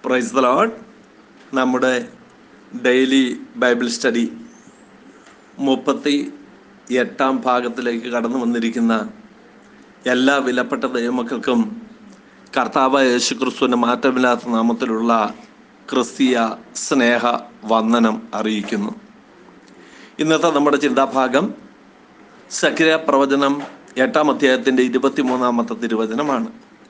price the lord നമ്മുടെ daily Bible study മുപ്പത്തി എട്ടാം ഭാഗത്തിലേക്ക് കടന്നു വന്നിരിക്കുന്ന എല്ലാ വിലപ്പെട്ട ദൈവമക്കൾക്കും കർത്താവ് യേശു ക്രിസ്തുവിൻ്റെ മാറ്റമില്ലാത്ത നാമത്തിലുള്ള ക്രിസ്തീയ സ്നേഹ വന്ദനം അറിയിക്കുന്നു ഇന്നത്തെ നമ്മുടെ ചിന്താഭാഗം സക്രിയ പ്രവചനം എട്ടാം അധ്യായത്തിൻ്റെ ഇരുപത്തിമൂന്നാമത്തെ തിരുവചനമാണ്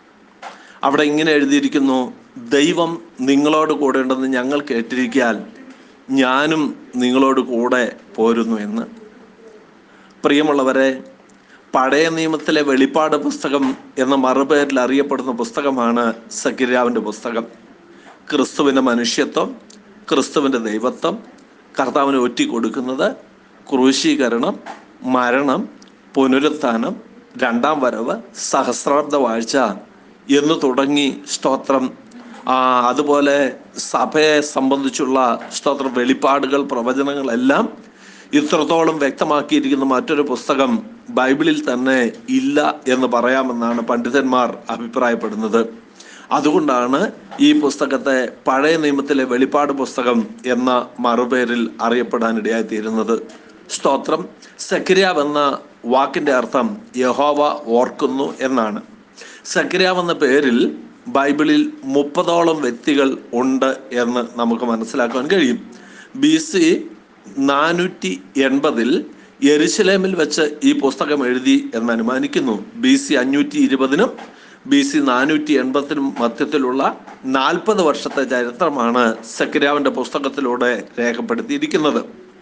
അവിടെ ഇങ്ങനെ എഴുതിയിരിക്കുന്നു ദൈവം നിങ്ങളോട് കൂടെ ഉണ്ടെന്ന് ഞങ്ങൾ കേട്ടിരിക്കാൻ ഞാനും നിങ്ങളോട് കൂടെ പോരുന്നു എന്ന് പ്രിയമുള്ളവരെ പഴയ നിയമത്തിലെ വെളിപ്പാട് പുസ്തകം എന്ന മറുപേരിൽ അറിയപ്പെടുന്ന പുസ്തകമാണ് സക്കിരാവിൻ്റെ പുസ്തകം ക്രിസ്തുവിൻ്റെ മനുഷ്യത്വം ക്രിസ്തുവിൻ്റെ ദൈവത്വം കർത്താവിന് ഒറ്റി കൊടുക്കുന്നത് ക്രൂശീകരണം മരണം പുനരുത്ഥാനം രണ്ടാം വരവ് സഹസ്രാബ്ദ വാഴ്ച എന്ന് തുടങ്ങി സ്തോത്രം ആ, അതുപോലെ സഭയെ സംബന്ധിച്ചുള്ള സ്തോത്ര വെളിപ്പാടുകൾ പ്രവചനങ്ങളെല്ലാം ഇത്രത്തോളം വ്യക്തമാക്കിയിരിക്കുന്ന മറ്റൊരു പുസ്തകം ബൈബിളിൽ തന്നെ ഇല്ല എന്ന് പറയാമെന്നാണ് പണ്ഡിതന്മാർ അഭിപ്രായപ്പെടുന്നത് അതുകൊണ്ടാണ് ഈ പുസ്തകത്തെ പഴയ നിയമത്തിലെ വെളിപ്പാട് പുസ്തകം എന്ന മറുപേരിൽ അറിയപ്പെടാനിടയായിത്തീരുന്നത് സ്തോത്രം സക്രിയാവ് എന്ന വാക്കിന്റെ അർത്ഥം യഹോവ ഓർക്കുന്നു എന്നാണ് സക്രിയാവ് എന്ന പേരിൽ ബൈബിളിൽ മുപ്പതോളം വ്യക്തികൾ ഉണ്ട് എന്ന് നമുക്ക് മനസ്സിലാക്കാൻ കഴിയും ബി സി നാനൂറ്റി എൺപതിൽ യെരുശലേമിൽ വെച്ച് ഈ പുസ്തകം എഴുതി എന്ന് അനുമാനിക്കുന്നു ബി സി അഞ്ഞൂറ്റി ഇരുപതിനും ബി സി നാനൂറ്റി എൺപത്തിനും മധ്യത്തിലുള്ള നാൽപ്പത് വർഷത്തെ ചരിത്രമാണ് സക്രിയാവിൻ്റെ പുസ്തകത്തിലൂടെ രേഖപ്പെടുത്തിയിരിക്കുന്നത്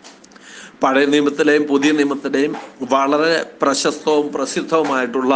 പഴയ നിയമത്തിലെയും പുതിയ നിയമത്തിലെയും വളരെ പ്രശസ്തവും പ്രസിദ്ധവുമായിട്ടുള്ള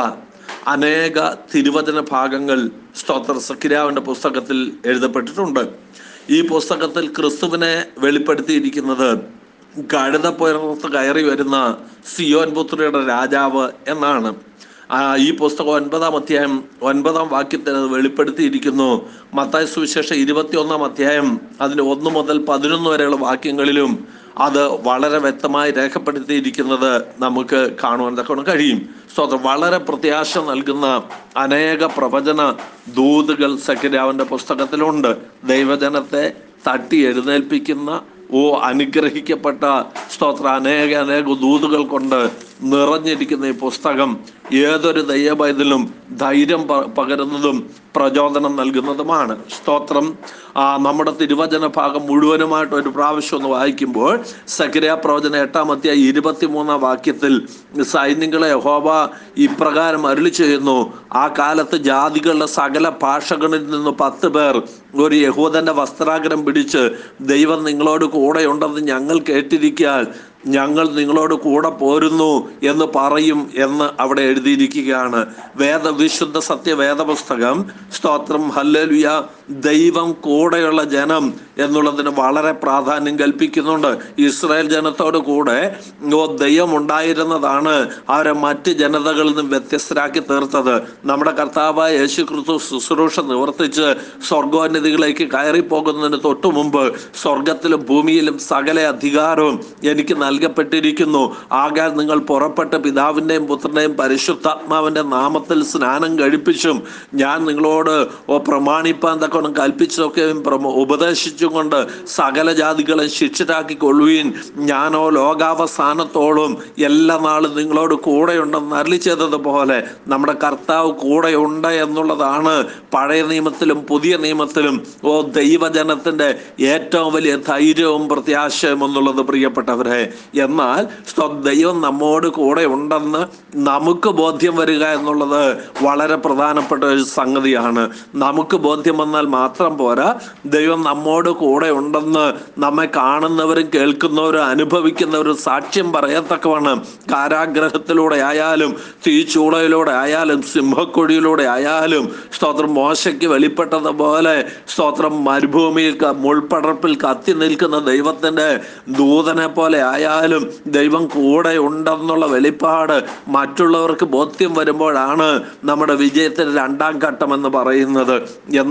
അനേക തിരുവചന ഭാഗങ്ങൾ സ്തോത്ര സക്കിരാവിൻ്റെ പുസ്തകത്തിൽ എഴുതപ്പെട്ടിട്ടുണ്ട് ഈ പുസ്തകത്തിൽ ക്രിസ്തുവിനെ വെളിപ്പെടുത്തിയിരിക്കുന്നത് കഴുതപ്പുറത്ത് കയറി വരുന്ന സിയോൻ പുത്രിയുടെ രാജാവ് എന്നാണ് ആ, ഈ പുസ്തകം ഒൻപതാം അധ്യായം ഒൻപതാം വാക്യത്തിൽ അത് വെളിപ്പെടുത്തിയിരിക്കുന്നു മത്തായ സുവിശേഷം ഇരുപത്തിയൊന്നാം അധ്യായം അതിന് ഒന്ന് മുതൽ പതിനൊന്ന് വരെയുള്ള വാക്യങ്ങളിലും അത് വളരെ വ്യക്തമായി രേഖപ്പെടുത്തിയിരിക്കുന്നത് നമുക്ക് കാണുവാൻ തക്കണം കഴിയും സ്വതം വളരെ പ്രത്യാശ നൽകുന്ന അനേക പ്രവചന ദൂതുകൾ സക്കിരാവിൻ്റെ പുസ്തകത്തിലുണ്ട് ദൈവജനത്തെ തട്ടി എഴുന്നേൽപ്പിക്കുന്ന ഓ അനുഗ്രഹിക്കപ്പെട്ട സ്തോത്ര അനേക അനേക ദൂതുകൾ കൊണ്ട് നിറഞ്ഞിരിക്കുന്ന ഈ പുസ്തകം ഏതൊരു ദൈവബൈതലും ധൈര്യം പ- പകരുന്നതും പ്രചോദനം നൽകുന്നതുമാണ് സ്തോത്രം ആ, നമ്മുടെ തിരുവചന ഭാഗം മുഴുവനുമായിട്ട് ഒരു പ്രാവശ്യം ഒന്ന് വായിക്കുമ്പോൾ സക്രിയ പ്രവചന എട്ടാം അധ്യായ ഇരുപത്തിമൂന്നാം വാക്യത്തിൽ സൈന്യങ്ങളെ ഹോബ ഇപ്രകാരം അരുളി ചെയ്യുന്നു ആ കാലത്ത് ജാതികളുടെ സകല ഭാഷകളിൽ നിന്ന് പത്ത് പേർ ഒരു യഹൂദന്റെ വസ്ത്രാഗ്രം പിടിച്ച് ദൈവം നിങ്ങളോട് കൂടെയുണ്ടെന്ന് ഞങ്ങൾ കേട്ടിരിക്കാൻ ഞങ്ങൾ നിങ്ങളോട് കൂടെ പോരുന്നു എന്ന് പറയും എന്ന് അവിടെ എഴുതിയിരിക്കുകയാണ് വേദ വിശുദ്ധ സത്യവേദ പുസ്തകം സ്തോത്രം ഹല്ലലുയ ദൈവം കൂടെയുള്ള ജനം എന്നുള്ളതിന് വളരെ പ്രാധാന്യം കൽപ്പിക്കുന്നുണ്ട് ഇസ്രായേൽ ജനത്തോട് കൂടെ ഓ ദൈവം ഉണ്ടായിരുന്നതാണ് അവരെ മറ്റ് ജനതകളിൽ നിന്നും വ്യത്യസ്തരാക്കി തീർത്തത് നമ്മുടെ കർത്താവായ യേശു ക്രിസ്തു ശുശ്രൂഷ നിവർത്തിച്ച് സ്വർഗോന്നതികളിലേക്ക് കയറിപ്പോകുന്നതിന് തൊട്ടു മുമ്പ് സ്വർഗത്തിലും ഭൂമിയിലും സകല അധികാരവും എനിക്ക് നൽകപ്പെട്ടിരിക്കുന്നു ആകാൻ നിങ്ങൾ പുറപ്പെട്ട പിതാവിൻ്റെയും പുത്രൻ്റെയും പരിശുദ്ധാത്മാവിൻ്റെ നാമത്തിൽ സ്നാനം കഴിപ്പിച്ചും ഞാൻ നിങ്ങളോട് ഓ പ്രമാണിപ്പാൻ തക്കോണം കൽപ്പിച്ചൊക്കെയും പ്രമ ഉപദേശിച്ചും കൊണ്ട് സകല ജാതികളെ ശിക്ഷിതാക്കി കൊള്ളുവീൻ ഞാനോ ലോകാവസാനത്തോളം എല്ലാ നാളും നിങ്ങളോട് കൂടെയുണ്ടെന്ന് അരളി ചെയ്തതുപോലെ നമ്മുടെ കർത്താവ് കൂടെയുണ്ട് എന്നുള്ളതാണ് പഴയ നിയമത്തിലും പുതിയ നിയമത്തിലും ഓ ദൈവജനത്തിൻ്റെ ഏറ്റവും വലിയ ധൈര്യവും പ്രത്യാശയും എന്നുള്ളത് പ്രിയപ്പെട്ടവരെ എന്നാൽ സ്വ- ദൈവം നമ്മോട് കൂടെ ഉണ്ടെന്ന് നമുക്ക് ബോധ്യം വരിക എന്നുള്ളത് വളരെ പ്രധാനപ്പെട്ട ഒരു സംഗതിയാണ് നമുക്ക് ബോധ്യം വന്നാൽ മാത്രം പോരാ ദൈവം നമ്മോട് കൂടെ ഉണ്ടെന്ന് നമ്മെ കാണുന്നവരും കേൾക്കുന്നവരും അനുഭവിക്കുന്നവരും സാക്ഷ്യം പറയത്തക്കവണ്ണം കാരാഗ്രഹത്തിലൂടെ ആയാലും തീച്ചൂളയിലൂടെ ആയാലും സിംഹക്കൊടിയിലൂടെ ആയാലും സ്തോത്രം മോശയ്ക്ക് വെളിപ്പെട്ടതുപോലെ സ്തോത്രം മരുഭൂമിയിൽ ക- മുൾപടർപ്പിൽ കത്തി നിൽക്കുന്ന ദൈവത്തിൻ്റെ ദൂതനെ പോലെ ആയാലും ദൈവം കൂടെ ഉണ്ടെന്നുള്ള വെളിപ്പാട് മറ്റുള്ളവർക്ക് ബോധ്യം വരുമ്പോഴാണ് നമ്മുടെ വിജയത്തിന് രണ്ടാം ഘട്ടം എന്ന് പറയുന്നത് എന്നാൽ പ്രിയ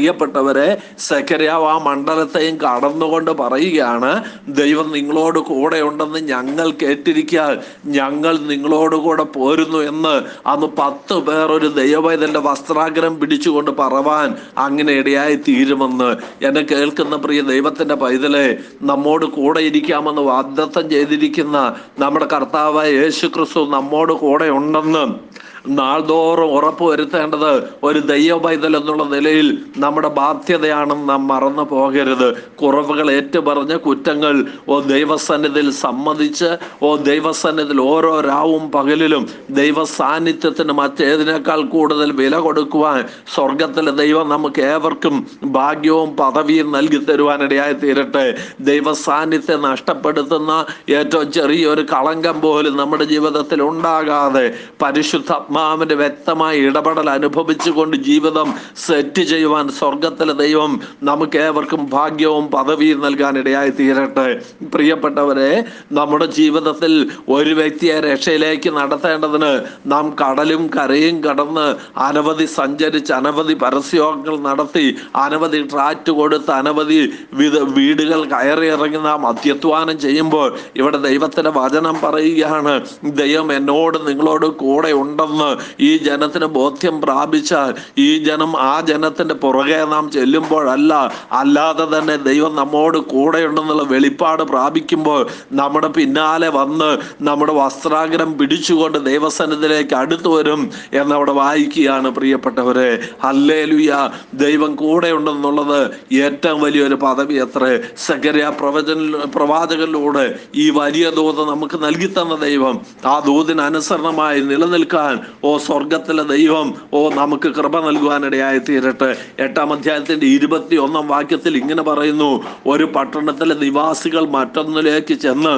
പ്രിയപ്പെട്ടവരെ സെക്കരിയാവ് ആ മണ്ഡലത്തെയും കടന്നുകൊണ്ട് പറയുകയാണ് ദൈവം നിങ്ങളോട് കൂടെ ഉണ്ടെന്ന് ഞങ്ങൾ കേട്ടിരിക്കാൻ ഞങ്ങൾ നിങ്ങളോട് കൂടെ പോരുന്നു എന്ന് അന്ന് പത്ത് പേർ ഒരു ദൈവവൈതന്റെ വസ്ത്രാഗ്രം പിടിച്ചുകൊണ്ട് പറവാൻ അങ്ങനെ ഇടയായി തീരുമെന്ന് എന്നെ കേൾക്കുന്ന പ്രിയ ദൈവത്തിന്റെ പൈതലെ നമ്മോട് കൂടെ ഇരിക്കാമെന്ന് വാഗ്ദത്തം ചെയ്തിരിക്കുന്ന നമ്മുടെ കർത്താവായ യേശു ക്രിസ്തു നമ്മോട് കൂടെ ഉണ്ടെന്ന് നാൾതോറും ഉറപ്പ് വരുത്തേണ്ടത് ഒരു ദൈവ പൈതൽ എന്നുള്ള നിലയിൽ നമ്മുടെ ബാധ്യതയാണെന്ന് നാം മറന്നു പോകരുത് കുറവുകൾ ഏറ്റുപറഞ്ഞ് കുറ്റങ്ങൾ ഓ ദൈവസന്നിധിയിൽ സമ്മതിച്ച് ഓ ദൈവസന്നിധിയിൽ ഓരോ രാവും പകലിലും ദൈവ സാന്നിധ്യത്തിന് മറ്റേതിനേക്കാൾ കൂടുതൽ വില കൊടുക്കുവാൻ സ്വർഗത്തിലെ ദൈവം നമുക്ക് ഏവർക്കും ഭാഗ്യവും പദവിയും നൽകി തരുവാനിടയായി തീരട്ടെ ദൈവ സാന്നിധ്യം നഷ്ടപ്പെടുത്തുന്ന ഏറ്റവും ചെറിയൊരു കളങ്കം പോലും നമ്മുടെ ജീവിതത്തിൽ ഉണ്ടാകാതെ പരിശുദ്ധാത്മാവിന്റെ വ്യക്തമായ ഇടപെടൽ അനുഭവിച്ചുകൊണ്ട് ജീവിതം സെറ്റ് ചെയ്യുവാൻ സ്വർഗത്തിലെ ദൈവം നമുക്ക് ഏവർക്കും ഭാഗ്യവും പദവിയും നൽകാൻ ഇടയായി തീരട്ടെ പ്രിയപ്പെട്ടവരെ നമ്മുടെ ജീവിതത്തിൽ ഒരു വ്യക്തിയെ രക്ഷയിലേക്ക് നടത്തേണ്ടതിന് നാം കടലും കരയും കടന്ന് അനവധി സഞ്ചരിച്ച് അനവധി പരസ്യങ്ങൾ നടത്തി അനവധി ട്രാറ്റ് കൊടുത്ത് അനവധി വിധ വീടുകൾ കയറി ഇറങ്ങി നാം അത്യധ്വാനം ചെയ്യുമ്പോൾ ഇവിടെ ദൈവത്തിന്റെ വചനം പറയുകയാണ് ദൈവം എന്നോട് നിങ്ങളോട് കൂടെ ഉണ്ടെന്ന് ഈ ജനത്തിന് ബോധ്യം പ്രാപിച്ചാൽ ഈ ജനം ആ ജനത്തിന്റെ പുറകെ നാം ചെല്ലുമ്പോഴല്ല അല്ലാതെ തന്നെ ദൈവം നമ്മോട് കൂടെ ഉണ്ടെന്നുള്ള വെളിപ്പാട് പ്രാപിക്കുമ്പോൾ നമ്മുടെ പിന്നാലെ വന്ന് നമ്മുടെ വസ്ത്രാഗ്രം പിടിച്ചുകൊണ്ട് ദൈവസന്നിധിയിലേക്ക് അടുത്തു വരും എന്നവിടെ വായിക്കുകയാണ് പ്രിയപ്പെട്ടവരെ ഹല്ലേലുയ ദൈവം കൂടെ ഉണ്ടെന്നുള്ളത് ഏറ്റവും വലിയൊരു പദവി എത്ര സകര്യ പ്രവചന പ്രവാചകനിലൂടെ ഈ വലിയ ദൂത് നമുക്ക് നൽകി തന്ന ദൈവം ആ ദൂതിന് അനുസരണമായി നിലനിൽക്കാൻ ഓ സ്വർഗത്തിലെ ദൈവം ഓ നമുക്ക് കൃപ നൽകുവാനിടയായി തീരട്ടെ എട്ടാം അധ്യായത്തിന്റെ ഇരുപത്തി ഒന്നാം വാക്യത്തിൽ ഇങ്ങനെ പറയുന്നു ഒരു പട്ടണത്തിലെ നിവാസികൾ മറ്റൊന്നിലേക്ക് ചെന്ന്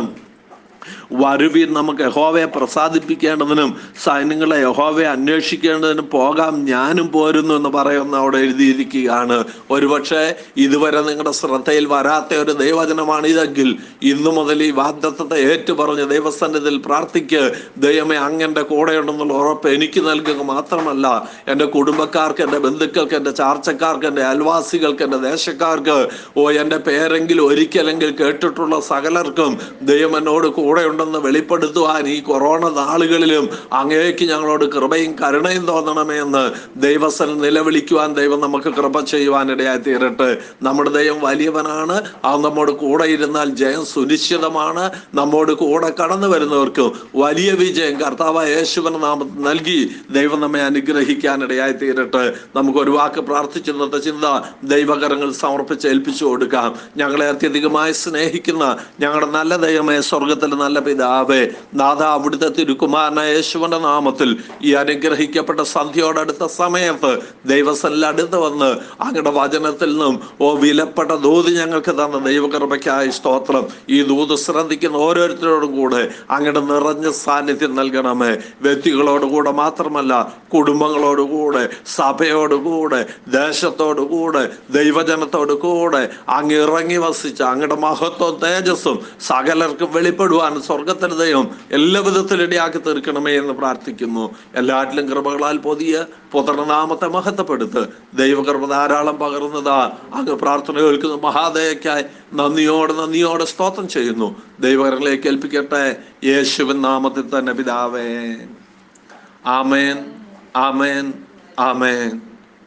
വരുവിൻ നമുക്ക് യഹോവയെ പ്രസാദിപ്പിക്കേണ്ടതിനും സൈന്യങ്ങളെ യഹോവയെ അന്വേഷിക്കേണ്ടതിനും പോകാം ഞാനും പോരുന്നു എന്ന് പറയുന്ന അവിടെ എഴുതിയിരിക്കുകയാണ് ഒരുപക്ഷെ ഇതുവരെ നിങ്ങളുടെ ശ്രദ്ധയിൽ വരാത്ത ഒരു ദൈവചനമാണ് ഇതെങ്കിൽ ഇന്നു മുതൽ ഈ വാഗ്ദത്തത്തെ ഏറ്റുപറഞ്ഞ് ദൈവസന്നിധിയിൽ പ്രാർത്ഥിക്ക് ദൈവമേ അങ്ങൻ്റെ കൂടെയുണ്ടെന്നുള്ള ഉറപ്പ് എനിക്ക് നൽകുക മാത്രമല്ല എൻ്റെ കുടുംബക്കാർക്ക് എൻ്റെ ബന്ധുക്കൾക്ക് എൻ്റെ ചാർച്ചക്കാർക്ക് എൻ്റെ അയൽവാസികൾക്ക് എൻ്റെ ദേശക്കാർക്ക് ഓ എൻ്റെ പേരെങ്കിലും ഒരിക്കലെങ്കിൽ കേട്ടിട്ടുള്ള സകലർക്കും ദൈവം എന്നോട് കൂടെ ഉണ്ടെന്ന് വെളിപ്പെടുത്തുവാൻ ഈ കൊറോണ നാളുകളിലും അങ്ങേക്ക് ഞങ്ങളോട് കൃപയും കരുണയും തോന്നണമേ എന്ന് ദൈവസ്ഥൻ നിലവിളിക്കുവാൻ ദൈവം നമുക്ക് കൃപ ചെയ്യുവാൻ ഇടയായി തീരട്ടെ നമ്മുടെ ദൈവം വലിയവനാണ് ആ നമ്മോട് കൂടെ ഇരുന്നാൽ ജയം സുനിശ്ചിതമാണ് നമ്മോട് കൂടെ കടന്നു വരുന്നവർക്കും വലിയ വിജയം കർത്താവ് യേശുവിന് നാം നൽകി ദൈവം നമ്മെ അനുഗ്രഹിക്കാൻ ഇടയായി തീരട്ടെ നമുക്ക് ഒരു വാക്ക് പ്രാർത്ഥിച്ചിരുന്നത്തെ ചിന്ത ദൈവകരങ്ങൾ സമർപ്പിച്ച് ഏൽപ്പിച്ചു കൊടുക്കാം ഞങ്ങളെ അത്യധികമായി സ്നേഹിക്കുന്ന ഞങ്ങളുടെ നല്ല ദൈവമേ സ്വർഗത്തിലെ നല്ല പിതാവേ നാഥ അവിടുത്തെ തിരുക്കുമാരനായ യേശുവിന്റെ നാമത്തിൽ ഈ അനുഗ്രഹിക്കപ്പെട്ട സന്ധ്യയോടടുത്ത സമയത്ത് ദൈവസനിൽ അടുത്ത് വന്ന് അങ്ങയുടെ വചനത്തിൽ നിന്നും ഓ വിലപ്പെട്ട ദൂത് ഞങ്ങൾക്ക് തന്ന ദൈവകൃപയ്ക്കായി സ്തോത്രം ഈ ദൂത് ശ്രദ്ധിക്കുന്ന ഓരോരുത്തരോടും കൂടെ അങ്ങയുടെ നിറഞ്ഞ സാന്നിധ്യം നൽകണമേ വ്യക്തികളോടുകൂടെ മാത്രമല്ല കുടുംബങ്ങളോടുകൂടെ സഭയോടുകൂടെ ദേശത്തോടുകൂടെ ദൈവജനത്തോടു കൂടെ അങ്ങ് ഇറങ്ങി വസിച്ച അങ്ങയുടെ മഹത്വം തേജസ്സും സകലർക്കും വെളിപ്പെടുവാൻ സ്വർഗത്തിന് ദൈവം എല്ലാ വിധത്തിലും ഇടയാക്കി തീർക്കണമേ എന്ന് പ്രാർത്ഥിക്കുന്നു എല്ലാറ്റിലും കൃപകളാൽ പൊതിയ പുത്രനാമത്തെ മഹത്വപ്പെടുത്ത് ദൈവകൃപ ധാരാളം പകർന്നതാ അങ്ങ് പ്രാർത്ഥന കേൾക്കുന്ന മഹാദയക്കായി നന്ദിയോടെ നന്ദിയോടെ സ്തോത്രം ചെയ്യുന്നു ദൈവകരങ്ങളിലേക്ക് ഏൽപ്പിക്കട്ടെ യേശുവിൻ നാമത്തിൽ തന്നെ പിതാവേ ആമേൻ ആമേൻ ആമേൻ